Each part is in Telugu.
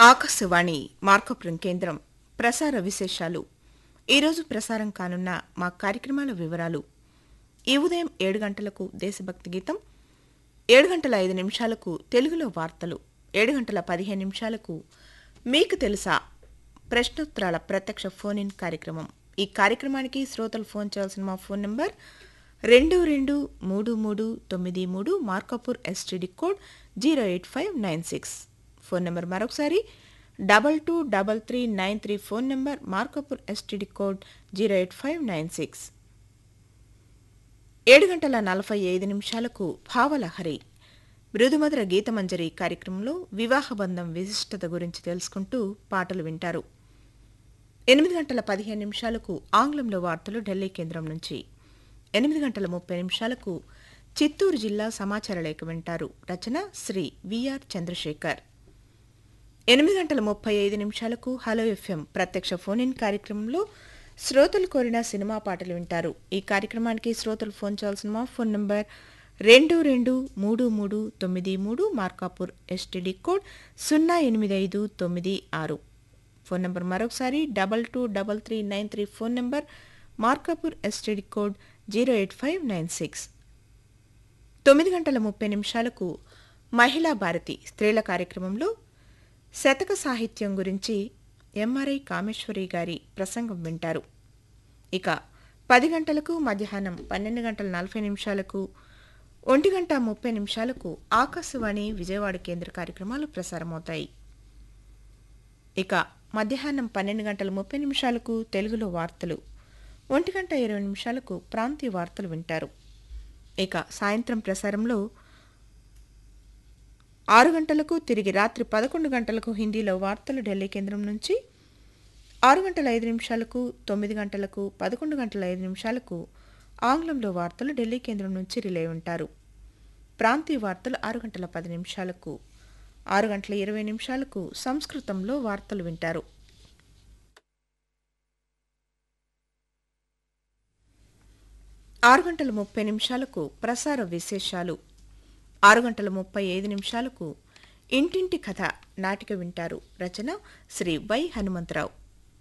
ఆకాశవాణి మార్కపురం కేంద్రం ప్రసార విశేషాలు ఈరోజు ప్రసారం కానున్న మా కార్యక్రమాల వివరాలు ఈ ఉదయం ఏడు గంటలకు దేశభక్తి గీతం ఏడు గంటల ఐదు నిమిషాలకు తెలుగులో వార్తలు ఏడు గంటల పదిహేను నిమిషాలకు మీకు తెలుసా ప్రశ్నోత్తరాల ప్రత్యక్ష ఫోన్ ఇన్ కార్యక్రమం ఈ కార్యక్రమానికి శ్రోతలు ఫోన్ చేయాల్సిన మా ఫోన్ నంబర్ రెండు రెండు మూడు మూడు తొమ్మిది మూడు Markapur STD code zero eight five nine six phone number మరొకసారి double two double three nine three phone number Markapur STD code zero eight five nine six ఏడు గంటల నలభై ఐదు నిమిషాలకు భావలహరి మృదుమధుర గీతమంజరి కార్యక్రమంలో వివాహ బంధం విశిష్టత గురించి తెలుసుకుంటూ పాటలు వింటారు ఎనిమిది గంటల పదిహేను నిమిషాలకు ఆంగ్లంలో వార్తలు ఢిల్లీ కేంద్రం నుంచి ఎనిమిది గంటల ముప్పై నిమిషాలకు చిత్తూరు జిల్లా సమాచార లేఖ వింటారు రచన శ్రీ విఆర్ చంద్రశేఖర్ ఎనిమిది గంటల ముప్పై ఐదు నిమిషాలకు హలో ఎఫ్ఎం ప్రత్యక్ష ఫోన్ ఇన్ కార్యక్రమంలో శ్రోతలు కోరిన సినిమా పాటలు వింటారు ఈ కార్యక్రమానికి శ్రోతలు ఫోన్ చేయాల్సిన మా ఫోన్ నంబర్ రెండు రెండు మూడు మూడు తొమ్మిది మూడు మార్కాపూర్ ఎస్టీడీ కోడ్ సున్నా ఎనిమిది ఐదు తొమ్మిది ఆరు ఫోన్ నంబర్ మరొకసారి double two double three nine three phone number Markapur STD code zero eight five nine six తొమ్మిది గంటల ముప్పై నిమిషాలకు మహిళా భారతి స్త్రీల కార్యక్రమంలో శతక సాహిత్యం గురించి ఎంఆర్ఐ కామేశ్వరి గారి ప్రసంగం వింటారు ఇక పది గంటలకు మధ్యాహ్నం పన్నెండు గంటల నలభై నిమిషాలకు ఒంటి గంట ముప్పై నిమిషాలకు ఆకాశవాణి విజయవాడ కేంద్ర కార్యక్రమాలు ప్రసారమవుతాయి ఇక మధ్యాహ్నం పన్నెండు గంటల ముప్పై నిమిషాలకు తెలుగులో వార్తలు ఒంటి గంట ఇరవై నిమిషాలకు ప్రాంతీయ వార్తలు వింటారు ఇక సాయంత్రం ప్రసారంలో ఆరు గంటలకు తిరిగి రాత్రి పదకొండు గంటలకు హిందీలో వార్తలు ఢిల్లీ కేంద్రం నుంచి ఆరు గంటల ఐదు నిమిషాలకు తొమ్మిది గంటలకు పదకొండు గంటల ఐదు నిమిషాలకు ఆంగ్లంలో వార్తలు ఢిల్లీ కేంద్రం నుంచి రిలే ఉంటారు ప్రాంతీయ వార్తలు ఆరు గంటల పది నిమిషాలకు ఆరు గంటల ఇరవై నిమిషాలకు సంస్కృతంలో వార్తలు వింటారు ఆరు గంటల ముప్పై నిమిషాలకు ప్రసార విశేషాలు ఆరు గంటల ముప్పై ఐదు నిమిషాలకు ఇంటింటి కథ నాటిక వింటారు రచన శ్రీ వై హనుమంతరావు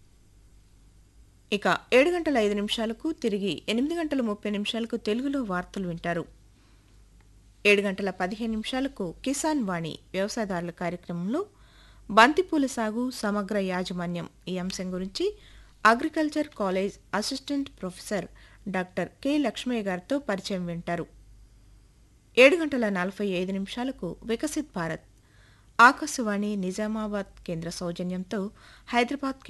ఇక ఏడు గంటల ఐదు నిమిషాలకు తిరిగి ఎనిమిది గంటల ముప్పై నిమిషాలకు తెలుగులో వార్తలు వింటారు ఏడు గంటల పదిహేను నిమిషాలకు కిసాన్ వాణి వ్యవసాయదారుల కార్యక్రమంలో బంతిపూల సాగు సమగ్ర యాజమాన్యం ఈ అంశం గురించి agriculture college assistant professor doctor K Lakshmaiah గారితో పరిచయం వింటారు ఏడు గంటల నలభై ఐదు నిమిషాలకు వికసిత్ భారత్ ఆకాశవాణి నిజామాబాద్ కేంద్ర సౌజన్యంతో హైదరాబాద్